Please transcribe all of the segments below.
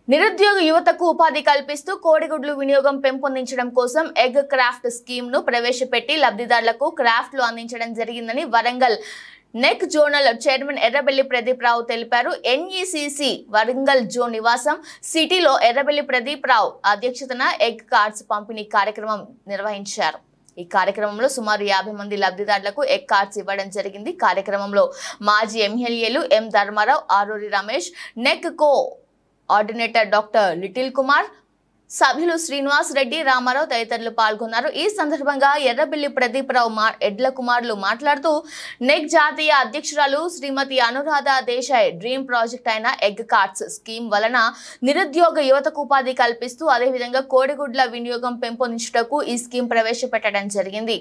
నిరుద్యోగ యువతకు ఉపాధి కల్పిస్తూ కోడిగుడ్లు వినియోగం పెంపొందించడం కోసం ఎగ్ క్రాఫ్ట్ స్కీమ్ ను ప్రవేశపెట్టి లబ్ధిదారులకు క్రాఫ్ట్లు అందించడం జరిగిందని వరంగల్ నెక్ జోనల్ చైర్మన్ ఎర్రబెల్లి ప్రదీప్ రావు తెలిపారు ఎన్ఈసిసి వరంగల్ జోన్ నివాసం సిటీలో ఎర్రబెల్లి ప్రదీప్ రావు అధ్యక్షతన ఎగ్ కార్డ్స్ పంపిణీ కార్యక్రమం నిర్వహించారు ఈ కార్యక్రమంలో సుమారు యాభై మంది లబ్ధిదారులకు ఎగ్ కార్డ్స్ ఇవ్వడం జరిగింది కార్యక్రమంలో మాజీ ఎమ్మెల్యేలు ఎం ధర్మారావు ఆరూరి రమేష్ నెక్ coordinator doctor Little Kumar సభ్యులు శ్రీనివాస్ రెడ్డి రామారావు తదితరులు పాల్గొన్నారు ఈ సందర్భంగా ఎర్రబెల్లి ప్రదీప్ రావు మా ఎడ్ల కుమార్లు మాట్లాడుతూ నెక్ జాతీయ అధ్యక్షురాలు శ్రీమతి అనురాధ దేశాయ్ డ్రీమ్ ప్రాజెక్ట్ అయిన ఎగ్ కార్డ్స్ స్కీమ్ వలన నిరుద్యోగ యువతకు ఉపాధి కల్పిస్తూ అదేవిధంగా కోడిగుడ్ల వినియోగం పెంపొందించుటకు ఈ స్కీమ్ ప్రవేశపెట్టడం జరిగింది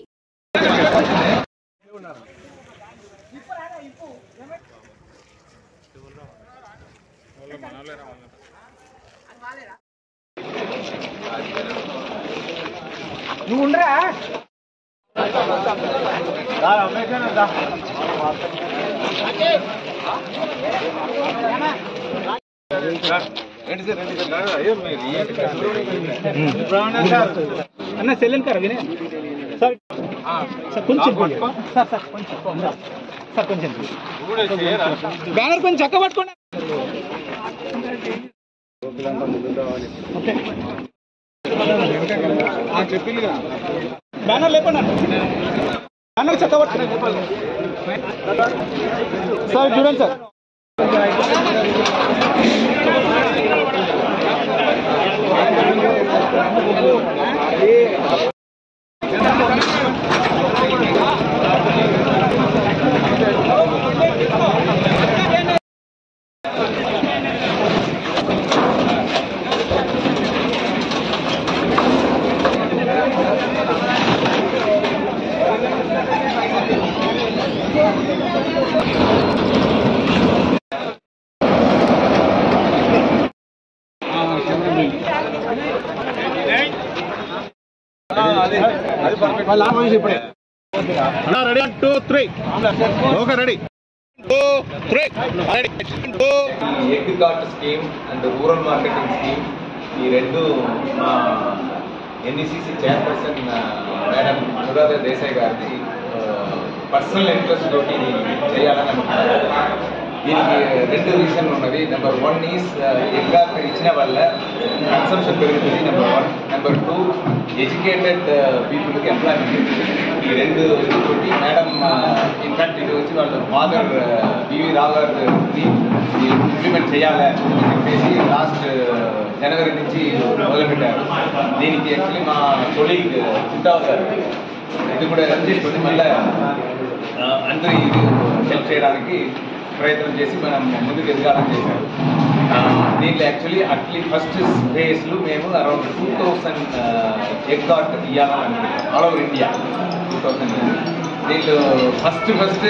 నువ్వు ఉండరా అన్న సెల్లెన్ కారు వినే సార్ సార్ కొంచెం సార్ సార్ కొంచెం సార్ కొంచెం బ్యానర్ కొంచెం చక్క పట్టుకోండి ఓకే బ్యానర్ లేపండి బ్యానర్ చక్క పట్టుకోండి సార్ చూడండి సార్ వాళ్ళు ఆపేసి ఇప్పుడే ready two three okay ready two three ready two ఈ egg cart scheme and rural marketing scheme ఈ రెండు మా NECC chairperson madam Anuradha Desai గారిది పర్సనల్ ఇంట్రెస్ట్ తోటి చేయాలని అనుకుంటున్నారు దీనికి రెండు రీజన్ ఉన్నది number one is egg cart ఇచ్చిన వల్ల కన్సంప్షన్ పెరుగుతుంది number one number two educated పీపుల్కి ఎంప్లాయ్మెంట్ ఈ రెండు తోటి మేడం ఇన్ఫాక్ట్ ఇది వచ్చి వాళ్ళ ఫాదర్ బివి రావు గారు ఇంప్లిమెంట్ చేయాలి అని చెప్పేసి లాస్ట్ జనవరి నుంచి మొదలుపెట్టారు దీనికి యాక్చువల్లీ మా కొలీగ్ చిట్టావ్ గారు ఇది కూడా రన్ చేసుకొని మళ్ళీ అందరూ ఇది హెల్ప్ చేయడానికి ప్రయత్నం చేసి మనం ముందుకు ఎదగాలని చేశారు ఆ, దీంట్లో యాక్చువల్లీ అట్లీ ఫస్ట్ ఫేజ్లో మేము around two thousand egg cart ఇవ్వాలని అనుకుంటున్నాం all over India two thousand దీంట్లో ఫస్ట్ ఫస్ట్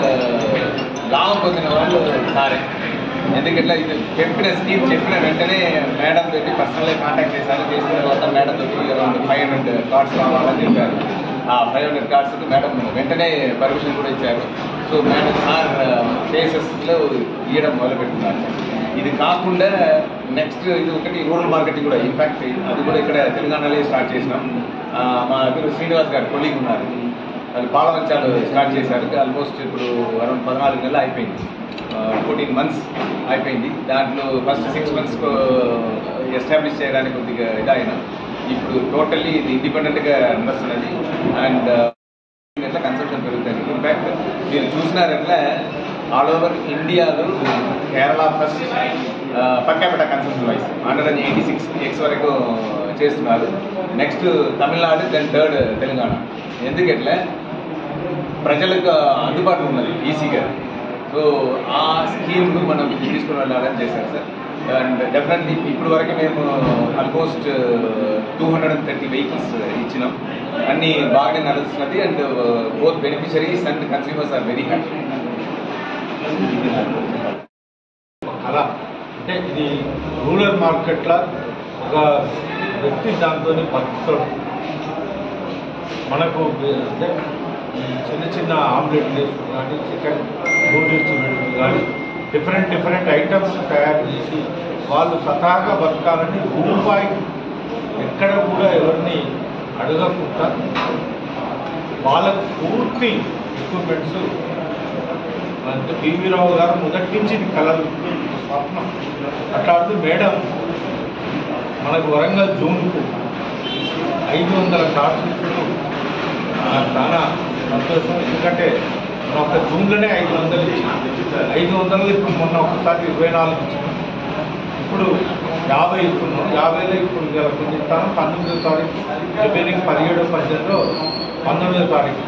లాభం పొందిన వాళ్ళు సారే ఎందుకంటే ఇది చెప్పిన స్కీమ్ చెప్పిన వెంటనే మేడం తోటి పర్సనల్గా కాంటాక్ట్ చేశారు చేసిన తర్వాత మేడం తోటి అరౌండ్ ఫైవ్ హండ్రెడ్ కార్డ్స్ కావాలని చెప్పారు ఆ ఫైవ్ హండ్రెడ్ కార్డ్స్ మేడం వెంటనే పర్మిషన్ కూడా ఇచ్చారు సో మేడం సార్ ఫేసెస్లో ఇవ్వడం మొదలుపెట్టున్నారు ఇది కాకుండా నెక్స్ట్ ఇది ఒకటి రూరల్ మార్కెటింగ్ కూడా ఇన్ఫాక్ట్ అది కూడా ఇక్కడ తెలంగాణలో స్టార్ట్ చేసినాం ఆ, మా దగ్గర శ్రీనివాస్ గారు కొలీగ్ ఉన్నారు వాళ్ళు పాలవంచాలు స్టార్ట్ చేశారు ఆల్మోస్ట్ ఇప్పుడు అరౌండ్ పద్నాలుగు నెలలు అయిపోయింది ఫోర్టీన్ మంత్స్ అయిపోయింది దాంట్లో ఫస్ట్ సిక్స్ మంత్స్ ఎస్టాబ్లిష్ చేయడానికి కొద్దిగా ఇదైనా ఇప్పుడు టోటల్లీ ఇది ఇండిపెండెంట్గా నడుస్తున్నది అండ్ ఎట్లా కన్సంప్షన్ పెరుగుతుంది ఇన్ఫాక్ట్ మీరు చూసినారంటే ఆల్ ఓవర్ ఇండియాలో Kerala first per capital consumption wise hundred and eighty six eggs వరకు చేస్తున్నారు next Tamil Nadu then third Telangana ఎందుకంటే ప్రజలకు అందుబాటులో ఉన్నది ఈజీగా సో ఆ స్కీమ్ను మనం తీసుకుని వెళ్ళాలని చేశారు సార్ అండ్ డెఫినెట్లీ ఇప్పుడు వరకు మేము almost two hundred and thirty vehicles ఇచ్చినాం అన్ని బాగానే నడుస్తున్నది and both beneficiaries and consumers are very happy అలా అంటే ఇది రూరల్ మార్కెట్లో ఒక వ్యక్తి దాంతో బతుకుతాడు మనకు అంటే ఈ చిన్న చిన్న ఆమ్లెట్లు కానీ చికెన్ నూడిల్స్ కానీ డిఫరెంట్ డిఫరెంట్ ఐటమ్స్ తయారు చేసి వాళ్ళు స్వతహాగా బతకాలని రూపాయి ఎక్కడ కూడా ఎవరిని అడగకుండా వాళ్ళకు పూర్తి ఎక్విప్మెంట్స్ అంటే పివి రావు గారు మొదటి నుంచి ఇది కలలు స్వప్నం అట్లాంటి మేడం మనకు వరంగల్ జూన్కు ఐదు వందల కార్డ్స్ ఇచ్చుడు నాకు చాలా సంతోషం ఎందుకంటే మన ఒక జూన్లోనే ఐదు వందలు ఇచ్చి ఐదు వందలు ఇప్పుడు మొన్న ఒకసారి ఇరవై నాలుగు ఇచ్చాం ఇప్పుడు యాభై ఇస్తున్నాం యాభైలో ఇప్పుడు ఇలా కొన్ని ఇస్తాను పంతొమ్మిదో తారీఖు రిమైనింగ్ పదిహేడు పద్దెనిమిదిలో పంతొమ్మిదో తారీఖు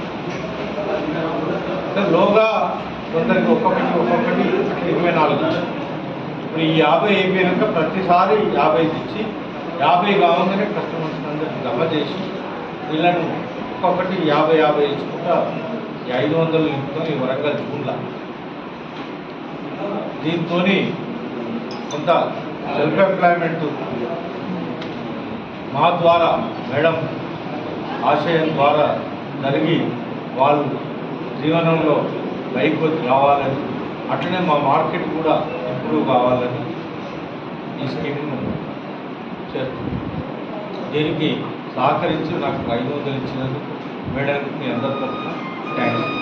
అంటే లోగా కొందరికి ఒక్కొక్కటి ఒక్కొక్కటి ఇరవై నాలుగు ఇచ్చాం. ఇప్పుడు ఈ యాభై అయిపోయాక ప్రతిసారి యాభై ఇచ్చి యాభై కావాలనే కస్టమర్స్ అందరికి జమ చేసి వీళ్ళను ఒక్కొక్కటి యాభై యాభై ఇచ్చుకుంటా ఈ ఐదు వందలు నింపుకొని ఈ వరంగల్ జూన్లా దీంతో కొంత సెల్ఫ్ ఎంప్లాయ్మెంట్ మా ద్వారా మేడం ఆశయం ద్వారా జరిగి వాళ్ళు జీవనంలో పైకి రావాలని అట్లనే మా మార్కెట్ కూడా ఇంప్రూవ్ కావాలని ఈ స్కీమ్ను చేస్తున్నాం దీనికి సహకరించి నాకు ఐదు వందలు ఇచ్చినందుకు మేడానికి మీ అందరి తరఫున థ్యాంక్స్